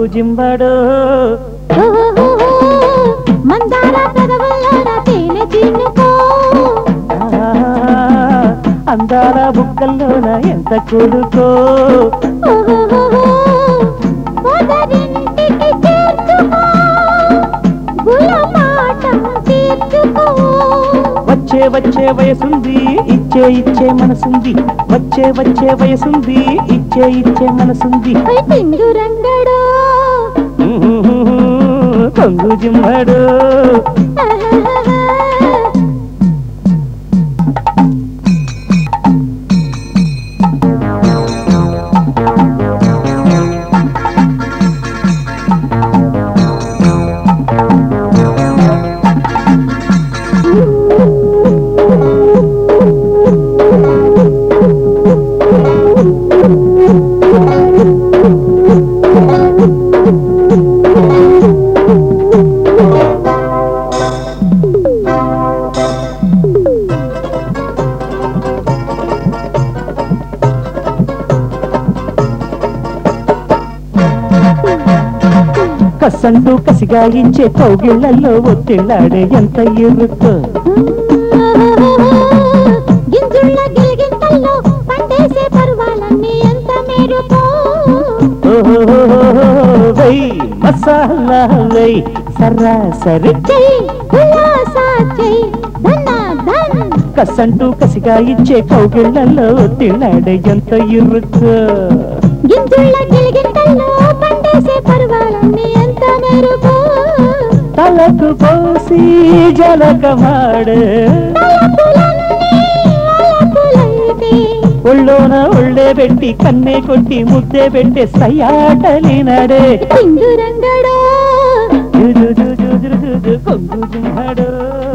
జింబడు ఓహోహోహో, మందార పెదవుల్లోన తేనె చినుకో ఆ, అందాల బుక్కల్లోన ఎంత కొడుకో ఓహోహోహో, పొదరింటికి చేర్చుకో గుణపాఠం తీర్చుకో వచ్చే వచ్చే వయసుంది ఇచ్చే ఇచ్చే మనసుంది వచ్చే వచ్చే వయసుంది ఇచ్చే ఇచ్చే మనసుంది ఓయ్ టింగు రంగడో కొంగు జిమ్మడు ఆహాహాహా. కసండు కసిగా ఇచ్చే కౌగిళ్లలో ఒత్తిళ్ళాడే ఎంత ఎరుకు గింజుళ్ళ గిలిగింతల్లో పండేసే పర్వాలన్నీ ఎంత మెరుపో వై మసాలా వై సరాసరి చెయ్యి కులాసా చెయ్యి ధన ధన్ కసంటూ కసిగా ఇచ్చే కౌగిళ్లలో ఒత్తిళ్ళాడే ఎంత ఎరుకు గింజుళ్ళ గిలిగింతల్లో పండేసే పర్వాలన్నీ ఎంత మెరుపో తలకు పోసి జలకమాడు తలపులన్నీ అలపులైతే ఒళ్ళోన ఒళ్ళే పెట్టి కన్నే కొట్టి ముద్దే పెట్టే సయ్యాటలినాడే టింగు రంగడో జు జు జు జు జు జు జు కొంగు జింహడు